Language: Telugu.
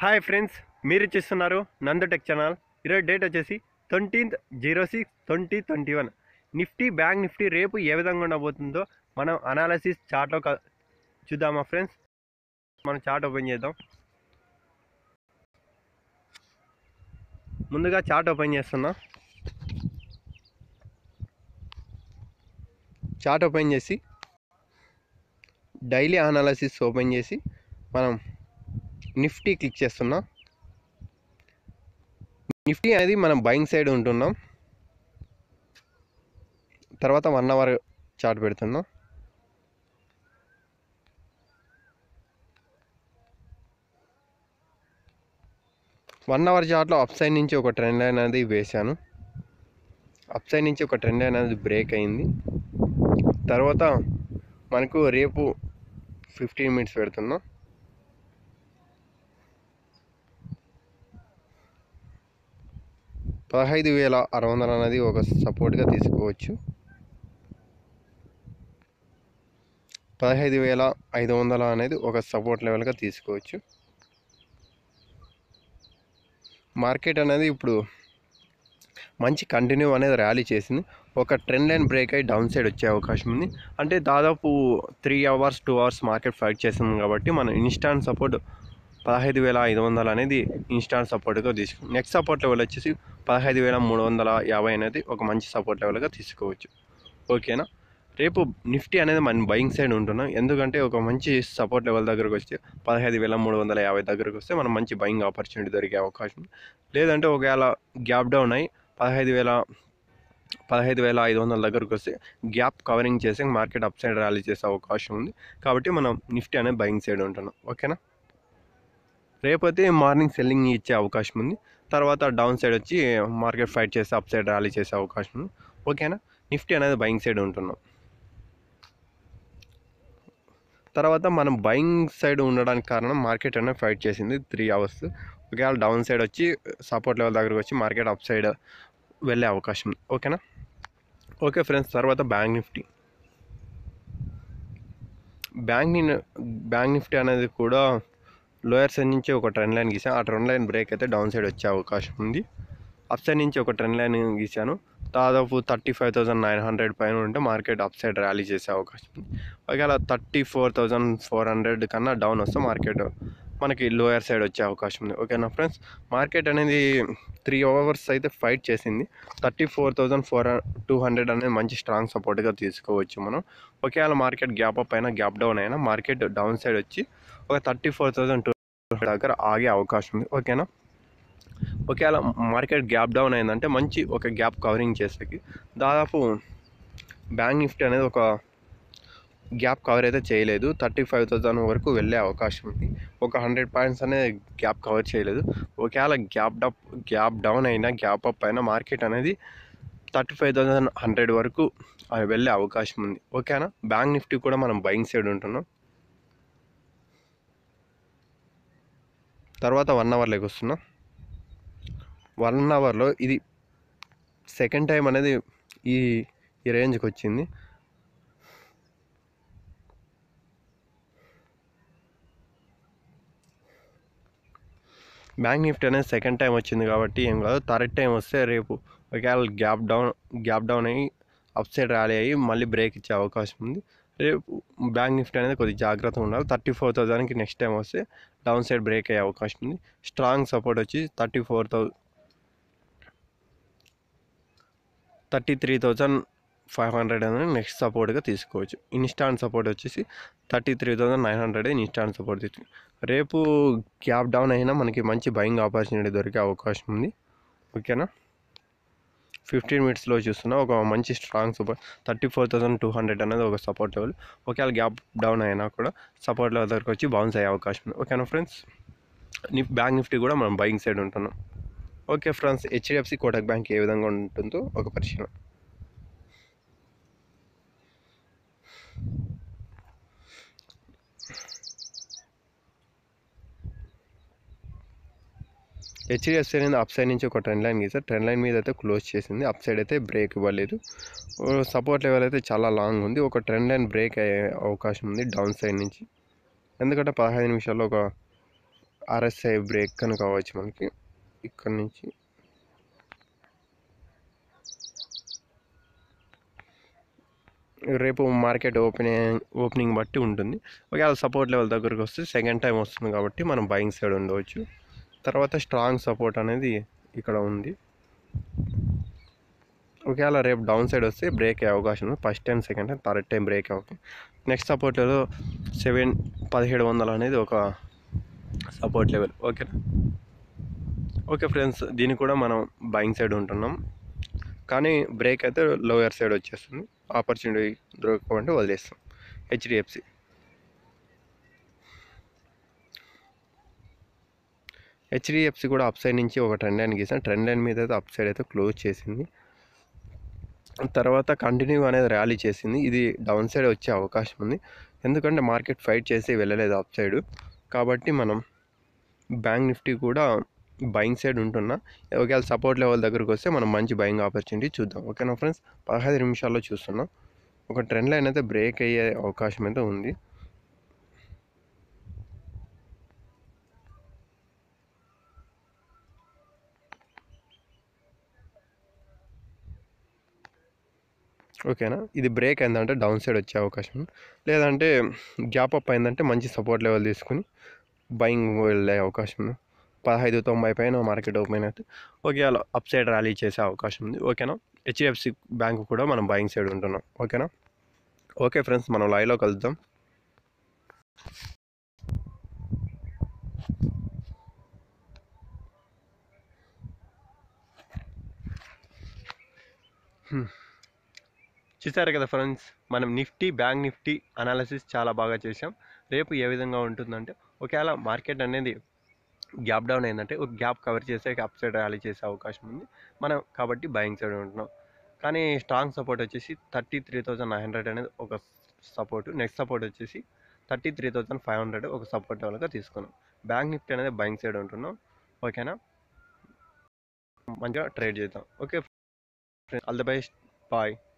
హాయ్ ఫ్రెండ్స్ మీరు చూస్తున్నారు నందు టెక్ ఛానల్ ఈరోజు డేట్ వచ్చేసి twentieth zero six twenty twenty one Nifty bank Nifty రేపు ఏ విధంగా ఉండబోతుందో మనం అనాలసిస్ చార్ట్లో క- చూద్దామా ఫ్రెండ్స్ మనం చార్ట్ ఓపెన్ చేద్దాం ముందుగా చార్ట్ ఓపెన్ చేస్తున్నా చార్ట్ ఓపెన్ చేసి డైలీ అనాలసిస్ ఓపెన్ చేసి మనం నిఫ్టీ క్లిక్ చేస్తున్నా నిఫ్టీ అనేది మనం బయింగ్ సైడ్ ఉంటున్నాం తర్వాత వన్ అవర్ చార్ట్ పెడుతున్నాం వన్ అవర్ చార్ట్లో అప్ సైడ్ నుంచి ఒక ట్రెండ్ లైన్ అనేది వేశాను అప్ సైడ్ నుంచి ఒక ట్రెండ్ లైన్ అనేది బ్రేక్ అయింది తర్వాత మనకు రేపు ఫిఫ్టీన్ మినిట్స్ పెడుతున్నాం పదహైదు వేల ఆరు వందలు అనేది ఒక సపోర్ట్గా తీసుకోవచ్చు పదహైదు వేల ఐదు వందలు అనేది ఒక సపోర్ట్ లెవెల్గా తీసుకోవచ్చు మార్కెట్ అనేది ఇప్పుడు మంచి కంటిన్యూ అనేది ర్యాలీ చేసింది ఒక ట్రెండ్ లైన్ బ్రేక్ అయ్యి డౌన్ సైడ్ వచ్చే అవకాశం ఉంది అంటే దాదాపు three hours two hours market fight చేస్తుంది కాబట్టి మనం ఇన్స్టాంట్ సపోర్ట్ పదహైదు వేల ఐదు వందలు అనేది ఇన్స్టాంట్ సపోర్ట్గా తీసుకు నెక్స్ట్ సపోర్ట్ లెవెల్ వచ్చేసి పదహైదు వేల మూడు వందల యాభై అనేది ఒక మంచి సపోర్ట్ లెవెల్గా తీసుకోవచ్చు ఓకేనా రేపు నిఫ్టీ అనేది మనం బయింగ్ సైడ్ ఉంటున్నాం ఎందుకంటే ఒక మంచి సపోర్ట్ లెవెల్ దగ్గరకు వస్తే పదహైదు వేల మూడు వందల యాభై దగ్గరకు వస్తే మనం మంచి బయింగ్ ఆపర్చునిటీ దొరికే అవకాశం ఉంది లేదంటే ఒకవేళ గ్యాప్ డౌన్ అయ్యి పదహైదు వేల పదహైదు వేల ఐదు వందల దగ్గరకు వస్తే గ్యాప్ కవరింగ్ చేసి మార్కెట్ అప్ సైడ్ ర్యాలీ చేసే అవకాశం ఉంది కాబట్టి మనం నిఫ్టీ అనేది బయింగ్ సైడ్ ఉంటున్నాం ఓకేనా రేపైతే మార్నింగ్ సెల్లింగ్ ఇచ్చే అవకాశం ఉంది తర్వాత డౌన్ సైడ్ వచ్చి మార్కెట్ ఫైట్ చేసి అప్ సైడ్ ర్యాలీ చేసే అవకాశం ఉంది ఓకేనా నిఫ్టీ అనేది బయింగ్ సైడ్ ఉంటున్నాం తర్వాత మనం బయింగ్ సైడ్ ఉండడానికి కారణం మార్కెట్ అనేది ఫైట్ చేసింది త్రీ అవర్స్ ఒకవేళ డౌన్ సైడ్ వచ్చి సపోర్ట్ లెవెల్ దగ్గరకు వచ్చి మార్కెట్ అప్ సైడ్ వెళ్ళే అవకాశం ఉంది ఓకేనా ఓకే ఫ్రెండ్స్ తర్వాత బ్యాంక్ నిఫ్టీ బ్యాంక్ ని బ్యాంక్ నిఫ్టీ అనేది కూడా లోయర్ సైడ్ నుంచి ఒక ట్రెండ్ లైన్ గీసాను ఆ ట్రెండ్ లైన్ బ్రేక్ అయితే డౌన్ సైడ్ వచ్చే అవకాశం ఉంది అప్ సైడ్ నుంచి ఒక ట్రెండ్ లైన్ గీసాను దాదాపు thirty five thousand nine hundred పైన ఉంటే మార్కెట్ అప్ సైడ్ ర్యాలీ చేసే అవకాశం ఉంది ఒకవేళ thirty four thousand four hundred కన్నా డౌన్ వస్తే మార్కెట్ మనకి లోయర్ సైడ్ వచ్చే అవకాశం ఉంది ఓకేనా ఫ్రెండ్స్ మార్కెట్ అనేది త్రీ అవర్స్ అయితే ఫైట్ చేసింది thirty four thousand four two hundred అనేది మంచి స్ట్రాంగ్ సపోర్ట్గా తీసుకోవచ్చు మనం ఒకవేళ మార్కెట్ గ్యాప్ అప్ అయినా గ్యాప్ డౌన్ అయినా మార్కెట్ డౌన్ సైడ్ వచ్చి ఒక థర్టీ ఫోర్ థౌజండ్ టూ దగ్గర ఆగే అవకాశం ఉంది ఓకేనా ఒకవేళ మార్కెట్ గ్యాప్ డౌన్ అయిందంటే మంచి ఒక గ్యాప్ కవరింగ్ చేసేకి దాదాపు బ్యాంక్ నిఫ్టీ అనేది ఒక గ్యాప్ కవర్ అయితే చేయలేదు థర్టీ ఫైవ్ థౌసండ్ వరకు వెళ్ళే అవకాశం ఉంది ఒక హండ్రెడ్ పాయింట్స్ అనేది గ్యాప్ కవర్ చేయలేదు ఒకవేళ గ్యాప్ డప్ గ్యాప్ డౌన్ అయినా గ్యాప్ అప్ అయినా మార్కెట్ అనేది థర్టీ ఫైవ్ థౌసండ్ హండ్రెడ్ వరకు అది వెళ్ళే అవకాశం ఉంది ఓకేనా బ్యాంక్ నిఫ్టీ కూడా మనం బయింగ్ సైడ్ ఉంటున్నాం తర్వాత వన్ అవర్లోకి వస్తున్నాం వన్ అవర్లో ఇది సెకండ్ టైం అనేది ఈ ఈ రేంజ్కి వచ్చింది బ్యాంక్ నిఫ్టీ అనేది సెకండ్ టైం వచ్చింది కాబట్టి ఏం కాదు థర్డ్ టైం వస్తే రేపు ఒకవేళ గ్యాప్ డౌన్ గ్యాప్ డౌన్ అయ్యి అప్ సైడ్ ర్యాలీ అయ్యి మళ్ళీ బ్రేక్ ఇచ్చే అవకాశం ఉంది రేపు బ్యాంక్ నిఫ్టీ అనేది కొద్దిగా జాగ్రత్తగా ఉండాలి థర్టీ ఫోర్ థౌజండ్కి నెక్స్ట్ టైం వస్తే డౌన్ సైడ్ బ్రేక్ అయ్యే అవకాశం ఉంది స్ట్రాంగ్ సపోర్ట్ వచ్చి థర్టీ ఫోర్ థౌ thirty three thousand five hundred అనేది నెక్స్ట్ సపోర్ట్గా తీసుకోవచ్చు ఇన్స్టాంట్ సపోర్ట్ వచ్చేసి thirty three thousand nine hundred instant support తీసుకో రేపు గ్యాప్ డౌన్ అయినా మనకి మంచి బయింగ్ ఆపర్చునిటీ దొరికే అవకాశం ఉంది ఓకేనా ఫిఫ్టీన్ మినిట్స్లో చూస్తున్నా ఒక మంచి strong support thirty four thousand two hundred అనేది ఒక సపోర్ట్ లెవెల్ ఒకవేళ గ్యాప్ డౌన్ అయినా కూడా సపోర్ట్ లెవెల్ దగ్గరకు వచ్చి బౌన్స్ అయ్యే అవకాశం ఉంది ఓకేనా ఫ్రెండ్స్ నిఫ్ బ్యాంక్ నిఫ్టీ కూడా మనం బయింగ్ సైడ్ ఉంటున్నాం okay friends HDFC Kotak bank ఏ విధంగా ఉంటుందో ఒక పరిశీలన హెచ్డిఎఫ్సి అనేది అప్ సైడ్ నుంచి ఒక ట్రెండ్ లైన్ గీసారు ట్రెండ్ లైన్ మీద అయితే క్లోజ్ చేసింది అప్ సైడ్ అయితే బ్రేక్ ఇవ్వలేదు సపోర్ట్ లెవెల్ అయితే చాలా లాంగ్ ఉంది ఒక ట్రెండ్ లైన్ బ్రేక్ అయ్యే అవకాశం ఉంది డౌన్ సైడ్ నుంచి ఎందుకంటే పదహైదు నిమిషాల్లో ఒక ఆర్ఎస్ఐ బ్రేక్ అని కావచ్చు మనకి ఇక్కడ నుంచి రేపు మార్కెట్ ఓపెనింగ్ ఓపెనింగ్ బట్టి ఉంటుంది ఒకవేళ సపోర్ట్ లెవెల్ దగ్గరికి వస్తే సెకండ్ టైం వస్తుంది కాబట్టి మనం బయింగ్ సైడ్ ఉండవచ్చు తర్వాత స్ట్రాంగ్ సపోర్ట్ అనేది ఇక్కడ ఉంది ఒకవేళ రేపు డౌన్ సైడ్ వస్తే బ్రేక్ అయ్యే అవకాశం ఉంది first time second time third time break అవ్వకి నెక్స్ట్ సపోర్ట్లో సెవెన్ పదిహేడు వందలు అనేది ఒక సపోర్ట్ లెవెల్ ఓకేనా ఓకే ఫ్రెండ్స్ దీన్ని కూడా మనం బయింగ్ సైడ్ ఉంటున్నాం కానీ బ్రేక్ అయితే లోయర్ సైడ్ వచ్చేస్తుంది ఆపర్చునిటీ దొరకకుంటే వదిలేస్తాం హెచ్డిఎఫ్సి హెచ్డిఎఫ్సి కూడా అప్ సైడ్ నుంచి ఒక ట్రెండ్ లైన్ గీసాను ట్రెండ్ లైన్ మీద అయితే అప్ సైడ్ అయితే క్లోజ్ చేసింది తర్వాత కంటిన్యూ అనేది ర్యాలీ చేసింది ఇది డౌన్ సైడ్ వచ్చే అవకాశం ఉంది ఎందుకంటే మార్కెట్ ఫైట్ చేసి వెళ్ళలేదు అప్ సైడ్ కాబట్టి మనం బ్యాంక్ నిఫ్టీ కూడా బయింగ్ సైడ్ ఉంటున్నా ఒకవేళ సపోర్ట్ లెవెల్ దగ్గరకు వస్తే మనం మంచి బయింగ్ ఆపర్చునిటీ చూద్దాం ఓకేనా ఫ్రెండ్స్ పదహైదు నిమిషాల్లో చూస్తున్నాం ఒక ట్రెండ్ లైన్ అయితే బ్రేక్ అయ్యే అవకాశం అయితే ఉంది ఓకేనా ఇది బ్రేక్ అయిందంటే డౌన్ సైడ్ వచ్చే అవకాశం ఉంది లేదంటే గ్యాప్ అప్ అయిందంటే మంచి సపోర్ట్ లెవెల్ తీసుకుని బయింగ్ వెళ్ళే అవకాశం ఉంది పదహైదు తొంభై పైన మార్కెట్ ఓపెన్ అయితే ఒకవేళ అప్ సైడ్ ర్యాలీ చేసే అవకాశం ఉంది ఓకేనా హెచ్డిఎఫ్సి బ్యాంక్ కూడా మనం బయింగ్ సైడ్ ఉంటున్నాం ఓకేనా ఓకే ఫ్రెండ్స్ మనం లైవ్లో కలుద్దాం చూసారు కదా ఫ్రెండ్స్ మనం నిఫ్టీ బ్యాంక్ నిఫ్టీ అనాలిసిస్ చాలా బాగా చేసాం రేపు ఏ విధంగా ఉంటుందంటే ఒకవేళ మార్కెట్ అనేది గ్యాప్ డౌన్ అయిందంటే ఒక గ్యాప్ కవర్ చేసే అప్ సైడ్ ర్యాలీ చేసే అవకాశం ఉంది మనం కాబట్టి బయింగ్ సైడ్ ఉంటున్నాం కానీ స్ట్రాంగ్ సపోర్ట్ వచ్చేసి thirty three thousand nine hundred అనేది ఒక సపోర్ట్ నెక్స్ట్ సపోర్ట్ వచ్చేసి thirty three thousand five hundred ఒక సపోర్ట్ లెవెల్గా తీసుకున్నాం బ్యాంక్ నిఫ్టీ అనేది బయింగ్ సైడ్ ఉంటున్నాం ఓకేనా మంచిగా ట్రేడ్ చేద్దాం okay all the best bye